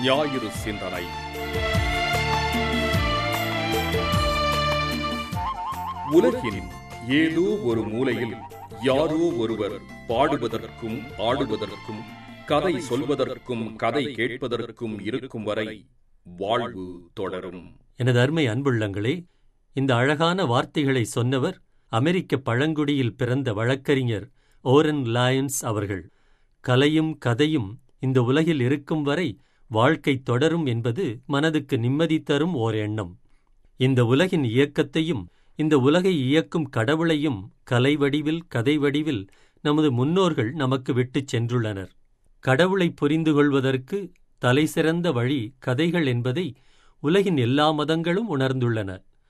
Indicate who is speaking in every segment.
Speaker 1: ஞாயிறு சிந்தனை உலகின் ஏதோ ஒரு மூலையில் யாரோ ஒருவர் பாடுவதற்கும் ஆடுவதற்கும் கதை சொல்வதற்கும் கதை கேட்பதற்கும் இருக்கும் வரை வாழ்வு தொடரும்
Speaker 2: எனது அருமை அன்புள்ளங்களே இந்த அழகான வார்த்தைகளை சொன்னவர் அமெரிக்க பழங்குடியில் பிறந்த வழக்கறிஞர் ஓரன் லாயன்ஸ் அவர்கள் கலையும் கதையும் இந்த உலகில் இருக்கும் வரை வாழ்க்கை தொடரும் என்பது மனதுக்கு நிம்மதி தரும் ஓர் எண்ணம் இந்த உலகின் இயக்கத்தையும் இந்த உலகை இயக்கும் கடவுளையும் கலை வடிவில் கதை வடிவில் நமது முன்னோர்கள் நமக்கு விட்டுச் சென்றுள்ளனர் கடவுளை புரிந்து கொள்வதற்கு தலைசிறந்த வழி கதைகள் என்பதை உலகின் எல்லா மதங்களும் உணர்ந்துள்ளன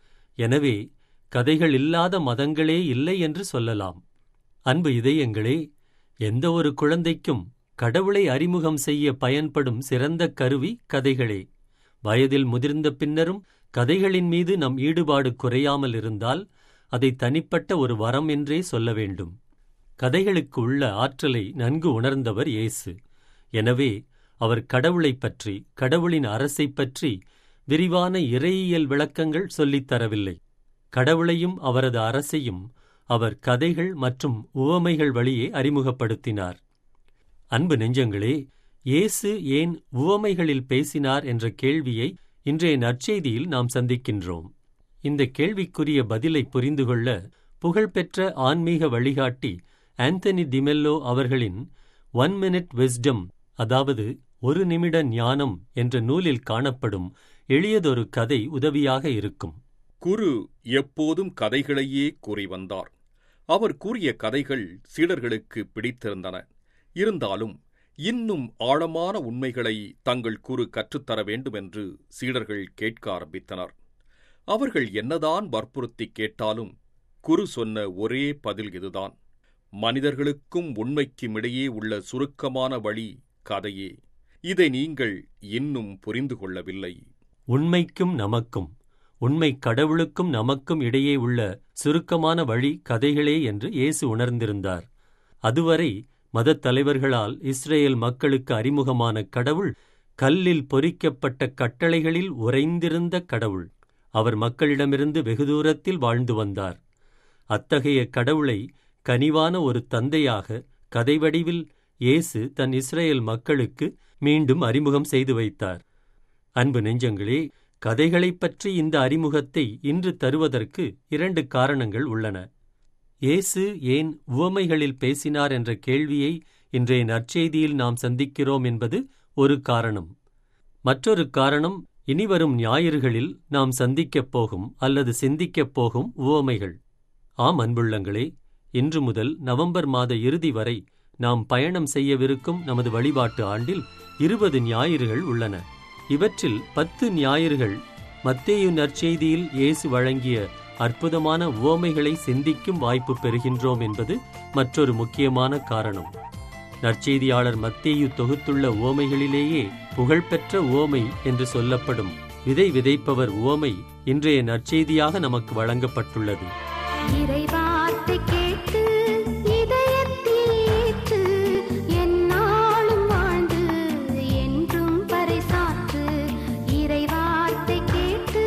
Speaker 2: எனவே கதைகள் இல்லாத மதங்களே இல்லை என்று சொல்லலாம் அன்பு இதயங்களே எந்த ஒரு குழந்தைக்கும் கடவுளை அறிமுகம் செய்ய பயன்படும் சிறந்த கருவி கதைகளே வயதில் முதிர்ந்த பின்னரும் கதைகளின் மீது நம் ஈடுபாடு குறையாமல் இருந்தால் அதை தனிப்பட்ட ஒரு வரம் என்றே சொல்ல வேண்டும் கதைகளுக்கு உள்ள ஆற்றலை நன்கு உணர்ந்தவர் இயேசு எனவே அவர் கடவுளைப் பற்றி கடவுளின் அரசைப் பற்றி விரிவான இறையியல் விளக்கங்கள் சொல்லித் தரவில்லை கடவுளையும் அவரது அரசையும் அவர் கதைகள் மற்றும் உவமைகள் வழியே அறிமுகப்படுத்தினார் அன்பு நெஞ்சங்களே இயேசு ஏன் உவமைகளில் பேசினார் என்ற கேள்வியை இன்றைய நற்செய்தியில் நாம் சந்திக்கின்றோம் இந்த கேள்விக்குரிய பதிலை புரிந்து கொள்ள புகழ்பெற்ற ஆன்மீக வழிகாட்டி ஆந்தனி டிமெல்லோ அவர்களின் ஒன் மினிட் விஸ்டம் அதாவது ஒரு நிமிட ஞானம் என்ற நூலில் காணப்படும் எளியதொரு கதை உதவியாக இருக்கும்
Speaker 1: குரு எப்போதும் கதைகளையே கூறி வந்தார் அவர் கூறிய கதைகள் சீடர்களுக்கு பிடித்திருந்தன இருந்தாலும் இன்னும் ஆழமான உண்மைகளை தங்கள் குரு கற்றுத்தர வேண்டுமென்று சீடர்கள் கேட்க ஆரம்பித்தனர் அவர்கள் என்னதான் வற்புறுத்தி கேட்டாலும் குரு சொன்ன ஒரே பதில் இதுதான் மனிதர்களுக்கும் உண்மைக்கும் இடையே உள்ள சுருக்கமான வழி கதையே இதை நீங்கள் இன்னும் புரிந்து கொள்ளவில்லை
Speaker 2: உண்மைக்கும் நமக்கும் உண்மை கடவுளுக்கும் நமக்கும் இடையே உள்ள சுருக்கமான வழி கதைகளே என்று இயேசு உணர்ந்திருந்தார் அதுவரை மதத் தலைவர்களால் இஸ்ரேல் மக்களுக்கு அறிமுகமான கடவுள் கல்லில் பொறிக்கப்பட்ட கட்டளைகளில் உறைந்திருந்த கடவுள் அவர் மக்களிடமிருந்து வெகு தூரத்தில் வாழ்ந்து வந்தார் அத்தகைய கடவுளை கனிவான ஒரு தந்தையாக கதை வடிவில் இயேசு தன் இஸ்ரேல் மக்களுக்கு மீண்டும் அறிமுகம் செய்து வைத்தார் அன்பு நெஞ்சங்களே கதைகளைப் பற்றி இந்த அறிமுகத்தை இன்று தருவதற்கு இரண்டு காரணங்கள் உள்ளன இயேசு ஏன் உவமைகளில் பேசினார் என்ற கேள்வியை இன்றைய நற்செய்தியில் நாம் சந்திக்கிறோம் என்பது ஒரு காரணம் மற்றொரு காரணம் இனிவரும் ஞாயிறுகளில் நாம் சந்திக்கப் போகும் அல்லது சிந்திக்கப் போகும் உவமைகள் ஆம் அன்புள்ளங்களே இன்று முதல் நவம்பர் மாத இறுதி வரை நாம் பயணம் செய்யவிருக்கும் நமது வழிபாட்டு ஆண்டில் இருபது ஞாயிறுகள் உள்ளன இவற்றில் பத்து ஞாயிறுகள் மத்தேயு நற்செய்தியில் இயேசு வழங்கிய அற்புதமான உவமைகளை சிந்திக்கும் வாய்ப்பு பெறுகின்றோம் என்பது மற்றொரு முக்கியமான காரணம் நற்செய்தியாளர் மத்தேயு தொகுத்துள்ள உவமைகளிலேயே புகழ்பெற்ற உவமை என்று சொல்லப்படும் விதை விதைப்பவர் உவமை இன்றைய நற்செய்தியாக நமக்கு வழங்கப்பட்டுள்ளது
Speaker 3: இறைவார்த்தை கேட்டு இதயத்தில் ஏற்று எந்நாளும் வாழ்ந்து என்றும் பறைசாற்று இறைவார்த்தை கேட்டு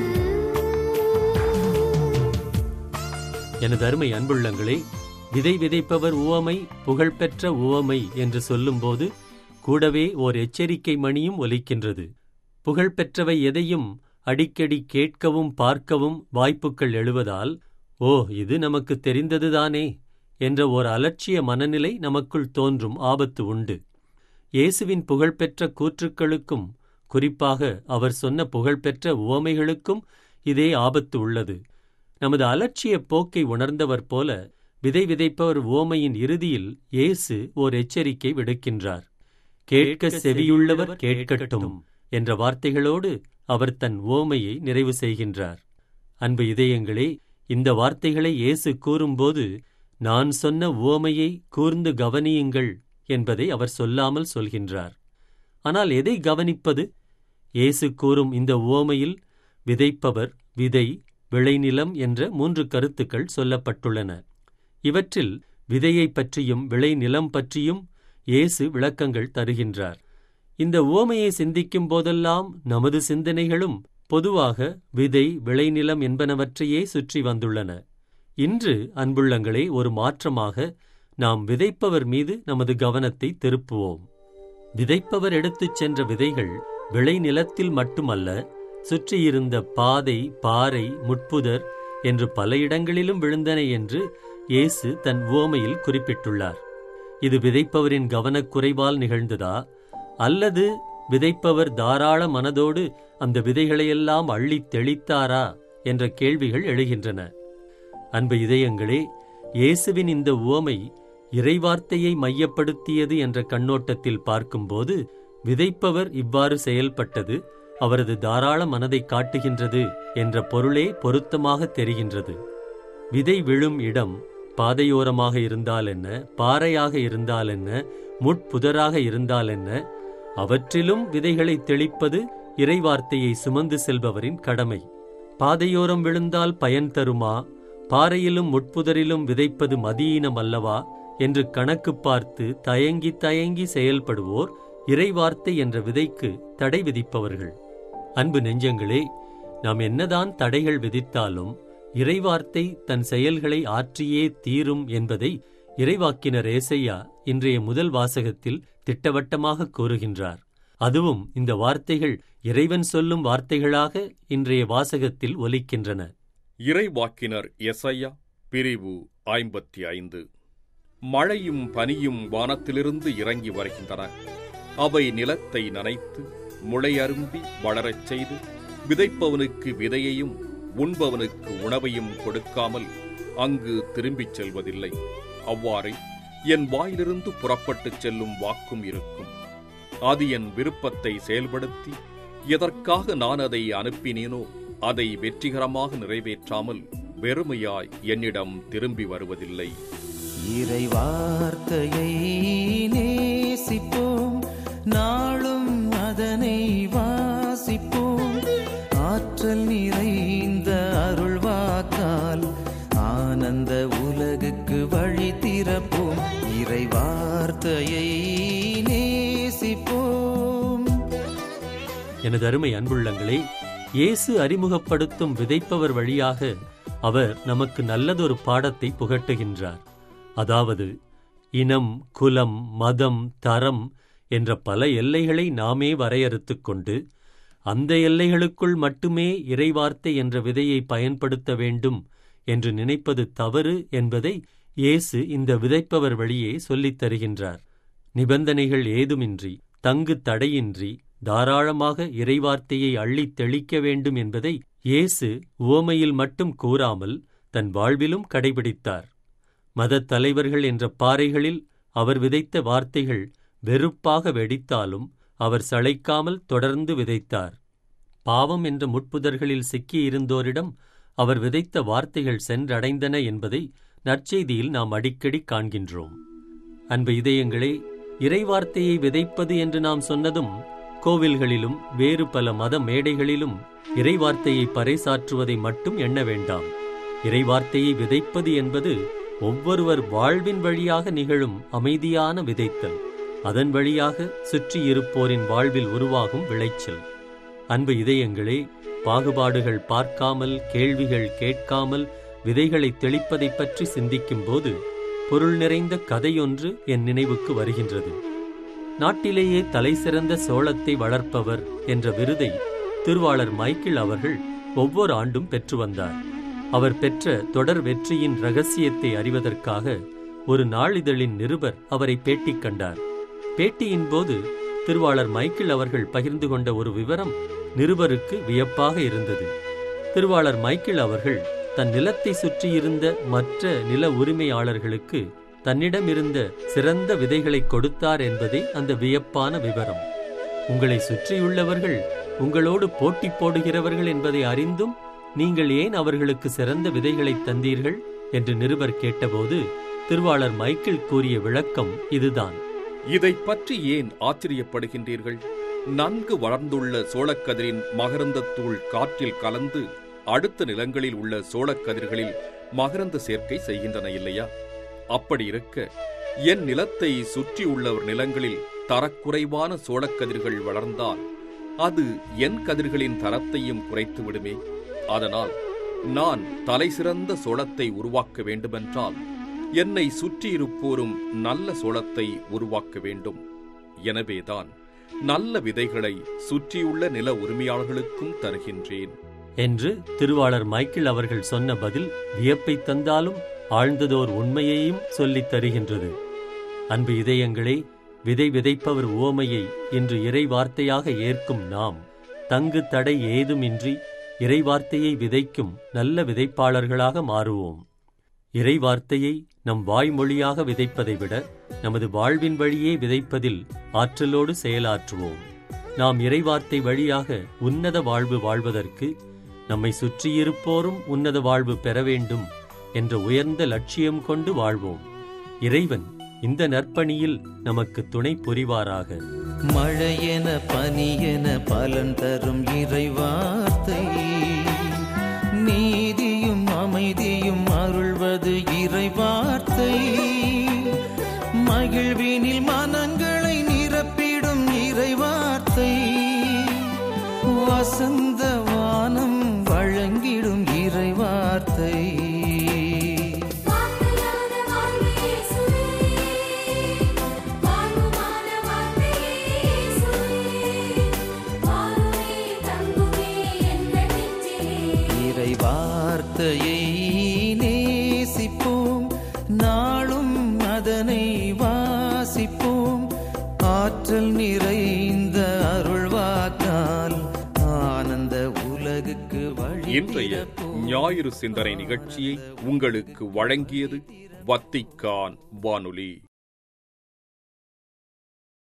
Speaker 2: எனது அருமை அன்புள்ளங்களே விதை விதைப்பவர் உவமை புகழ்பெற்ற உவமை என்று சொல்லும்போது கூடவே ஓர் எச்சரிக்கை மணியும் ஒலிக்கின்றது புகழ்பெற்றவை எதையும் அடிக்கடி கேட்கவும் பார்க்கவும் வாய்ப்புகள் எழுவதால் ஓ இது நமக்கு தெரிந்ததுதானே என்ற ஓர் அலட்சிய மனநிலை நமக்குள் தோன்றும் ஆபத்து உண்டு இயேசுவின் புகழ்பெற்ற கூற்றுக்களுக்கும் குறிப்பாக அவர் சொன்ன புகழ்பெற்ற உவமைகளுக்கும் இதே ஆபத்து உள்ளது நமது அலட்சிய போக்கை உணர்ந்தவர் போல விதை விதைப்பவர் உவமையின் இறுதியில் இயேசு ஓர் எச்சரிக்கை விடுக்கின்றார் கேட்க செவியுள்ளவர் கேட்கட்டும் என்ற வார்த்தைகளோடு அவர் தன் உவமையை நிறைவு செய்கின்றார் அன்பு இதயங்களே இந்த வார்த்தைகளை இயேசு கூறும்போது நான் சொன்ன உவமையை கூர்ந்து கவனியுங்கள் என்பதை அவர் சொல்லாமல் சொல்கின்றார் ஆனால் எதை கவனிப்பது இயேசு கூறும் இந்த உவமையில் விதைப்பவர் விதை விளைநிலம் என்ற மூன்று கருத்துக்கள் சொல்லப்பட்டுள்ளன இவற்றில் விதையைப் பற்றியும் விளைநிலம் பற்றியும் இயேசு விளக்கங்கள் தருகின்றார் இந்த உவமையை சிந்திக்கும் போதெல்லாம் நமது சிந்தனைகளும் பொதுவாக விதை விளைநிலம் என்பனவற்றையே சுற்றி வந்துள்ளன இன்று அன்புள்ளங்களே ஒரு மாற்றமாக நாம் விதைப்பவர் மீது நமது கவனத்தை திருப்புவோம் விதைப்பவர் எடுத்துச் சென்ற விதைகள் விளைநிலத்தில் மட்டுமல்ல சுற்றியிருந்த பாதை பாறை முட்புதர் என்று பல இடங்களிலும் விழுந்தன என்று இயேசு தன் உவமையில் குறிப்பிட்டுள்ளார் இது விதைப்பவரின் கவனக்குறைவால் நிகழ்ந்ததா அல்லது விதைப்பவர் தாராள மனதோடு அந்த விதைகளையெல்லாம் அள்ளித் தெளித்தாரா என்ற கேள்விகள் எழுகின்றன அன்பு இதயங்களே இயேசுவின் இந்த உவமை இறைவார்த்தையை மையப்படுத்தியது என்ற கண்ணோட்டத்தில் பார்க்கும்போது விதைப்பவர் இவ்வாறு செயல்பட்டது அவரது தாராள மனதை காட்டுகின்றது என்ற பொருளே பொருத்தமாக தெரிகின்றது விதை விழும் இடம் பாதையோரமாக இருந்தால் என்ன பாறையாக இருந்தால் என்ன முட்புதராக இருந்தால் என்ன அவற்றிலும் விதைகளை தெளிப்பது இறைவார்த்தையை சுமந்து செல்பவரின் கடமை பாதையோரம் விழுந்தால் பயன் தருமா பாறையிலும் முட்புதரிலும் விதைப்பது மதியீனம் அல்லவா என்று கணக்கு பார்த்து தயங்கி தயங்கி செயல்படுவோர் இறைவார்த்தை என்ற விதைக்கு தடை விதிப்பவர்கள் அன்பு நெஞ்சங்களே நாம் என்னதான் தடைகள் விதித்தாலும் இறைவார்த்தை தன் செயல்களை ஆற்றியே தீரும் என்பதை இறைவாக்கினர் ஏசையா இன்றைய முதல் வாசகத்தில் திட்டவட்டமாக கூறுகின்றார் அதுவும் இந்த வார்த்தைகள் இறைவன் சொல்லும் வார்த்தைகளாக இன்றைய வாசகத்தில் ஒலிக்கின்றன
Speaker 1: இறைவாக்கினர் எசையா பிரிவு ஐம்பத்தி ஐந்து மழையும் பனியும் வானத்திலிருந்து இறங்கி வருகின்றன அவை நிலத்தை நனைத்து முளையரும்பி வளரச் செய்து விதைப்பவனுக்கு விதையையும் உண்பவனுக்கு உணவையும் கொடுக்காமல் அங்கு திரும்பிச் செல்வதில்லை அவ்வாறே என் வாயிலிருந்து புறப்பட்டுச் செல்லும் வாக்கும் இருக்கும் அது என் விருப்பத்தை செயல்படுத்தி எதற்காக நான் அதை அனுப்பினேனோ அதை வெற்றிகரமாக நிறைவேற்றாமல் வெறுமையாய் என்னிடம் திரும்பி வருவதில்லை
Speaker 4: இறை வார்த்தையை நேசிப்போம் நாளும் அதனை வாசிப்போம் ஆற்றல் நிறைந்த அருள்வாக்கால் ஆனந்த உலகுக்கு வழி திறப்போம் இறை வார்த்தையை நேசிப்போம்
Speaker 2: எனது அருமை அன்புள்ளங்களே இயேசு அறிமுகப்படுத்தும் விதைப்பவர் வழியாக அவர் நமக்கு நல்லதொரு பாடத்தை புகட்டுகின்றார் அதாவது இனம் குலம் மதம் தரம் என்ற பல எல்லைகளை நாமே வரையறுத்துக் கொண்டு அந்த எல்லைகளுக்குள் மட்டுமே இறைவார்த்தை என்ற விதையை பயன்படுத்த வேண்டும் என்று நினைப்பது தவறு என்பதை இயேசு இந்த விதைப்பவர் வழியே சொல்லித் தருகின்றார் நிபந்தனைகள் ஏதுமின்றி தங்கு தடையின்றி தாராளமாக இறைவார்த்தையை அள்ளித் தெளிக்க வேண்டும் என்பதை இயேசு உவமையில் மட்டும் கூறாமல் தன் வாழ்விலும் கடைபிடித்தார் மதத் தலைவர்கள் என்ற பாறைகளில் அவர் விதைத்த வார்த்தைகள் வெறுப்பாக வெடித்தாலும் அவர் சளைக்காமல் தொடர்ந்து விதைத்தார் பாவம் என்ற முட்புதர்களில் சிக்கியிருந்தோரிடம் அவர் விதைத்த வார்த்தைகள் சென்றடைந்தன என்பதை நற்செய்தியில் நாம் அடிக்கடி காண்கின்றோம் அன்பு இதயங்களே இறைவார்த்தையை விதைப்பது என்று நாம் சொன்னதும் கோவில்களிலும் வேறு பல மத மேடைகளிலும் இறைவார்த்தையை பறைசாற்றுவதை மட்டும் எண்ண வேண்டாம் இறைவார்த்தையை விதைப்பது என்பது ஒவ்வொருவர் வாழ்வின் வழியாக நிகழும் அமைதியான விதைத்தல் அதன் வழியாக சுற்றியிருப்போரின் வாழ்வில் உருவாகும் விளைச்சல் அன்பு இதயங்களே பாகுபாடுகள் பார்க்காமல் கேள்விகள் கேட்காமல் விதைகளை தெளிப்பதைப் பற்றி சிந்திக்கும்போது பொருள் நிறைந்த கதையொன்று என் நினைவுக்கு வருகின்றது நாட்டிலேயே தலைசிறந்த சோளத்தை வளர்ப்பவர் என்ற விருதை திருவாளர் மைக்கேல் அவர்கள் ஒவ்வொரு ஆண்டும் பெற்று வந்தார் அவர் பெற்ற தொடர் வெற்றியின் ரகசியத்தை அறிவதற்காக ஒரு நாளிதழின் நிருபர் அவரை பேட்டி கண்டார் பேட்டியின் போது திருவாளர் மைக்கேல் அவர்கள் பகிர்ந்து கொண்ட ஒரு விவரம் நிருபருக்கு வியப்பாக இருந்தது திருவாளர் மைக்கேல் அவர்கள் தன் நிலத்தை சுற்றியிருந்த மற்ற நில உரிமையாளர்களுக்கு தன்னிடம் இருந்த சிறந்த விதைகளை கொடுத்தார் என்பதே அந்த வியப்பான விவரம் உங்களை சுற்றியுள்ளவர்கள் உங்களோடு போட்டி போடுகிறவர்கள் என்பதை அறிந்தும் நீங்கள் ஏன் அவர்களுக்கு சிறந்த விதைகளை தந்தீர்கள் என்று நிருபர் கேட்டபோது திருவாளர் மைக்கேல் கூறிய விளக்கம் இதுதான்
Speaker 1: இதைப் பற்றி ஏன் ஆச்சரியப்படுகின்றீர்கள் நன்கு வளர்ந்துள்ள சோளக்கதிரின் மகரந்தத்தூள் காற்றில் கலந்து அடுத்த நிலங்களில் உள்ள சோளக்கதிர்களில் மகரந்த சேர்க்கை செய்கின்றன இல்லையா அப்படி இருக்க என் நிலத்தை சுற்றியுள்ள நிலங்களில் தரக்குறைவான சோளக்கதிர்கள் வளர்ந்தால் அது என் கதிர்களின் தரத்தையும் குறைத்து விடுமே அதனால் நான் தலைசிறந்த சோளத்தை உருவாக்க வேண்டுமென்றால் என்னை சுற்றியிருப்போரும் நல்ல சோளத்தை உருவாக்க வேண்டும் எனவேதான் நல்ல விதைகளை சுற்றியுள்ள நில உரிமையாளர்களுக்கும் தருகின்றேன்
Speaker 2: என்று திருவாளர் மைக்கேல் அவர்கள் சொன்ன பதில் வியப்பை தந்தாலும் ஆழ்ந்ததோர் உண்மையையும் சொல்லித் தருகின்றது அன்பு இதயங்களே விதை விதைப்பவர் உவமையை இன்று இறை வார்த்தையாக ஏற்கும் நாம் தங்கு தடை ஏதுமின்றி இறை வார்த்தையை விதைக்கும் நல்ல விதைப்பாளர்களாக மாறுவோம் இறை வார்த்தையை நம் வாய்மொழியாக விதைப்பதை விட நமது வாழ்வின் வழியே விதைப்பதில் ஆற்றலோடு செயலாற்றுவோம் நாம் இறைவார்த்தை வழியாக உன்னத வாழ்வு வாழ்வதற்கு நம்மை சுற்றியிருப்போரும் உன்னத வாழ்வு பெற வேண்டும் என்ற உயர்ந்த லட்சியம் கொண்டு வாழ்வோம் இறைவன் இந்த நற்பணியில் நமக்கு துணை புரிவாராக
Speaker 4: மழையென பனியென பலன் தரும் இறைவார்த்தை நீதியும் அமைதியும் அருள்வது இறைவார்த்தை மகிழ்வினில் மனங்களை நிரப்பிடும் இறைவார்த்தை வசந்த வானம் வழங்கிடும் இறைவார்த்தை
Speaker 5: வார்த்தையான வாழ்வே இயேசுவே வாழ்வுமான வார்த்தை இயேசுவே வாருமே தங்குமே எங்கள் நெஞ்சிலே
Speaker 4: இறை வார்த்தையை நேசிப்போம் நாளும் அதனை வாசிப்போம் ஆற்றல் நிறைந்த அருள்வாக்கால் ஆனந்த உலகுக்கு வழி
Speaker 1: இன்றைய ஞாயிறு சிந்தனை நிகழ்ச்சியை உங்களுக்கு வழங்கியது வத்திக்கான் வானொலி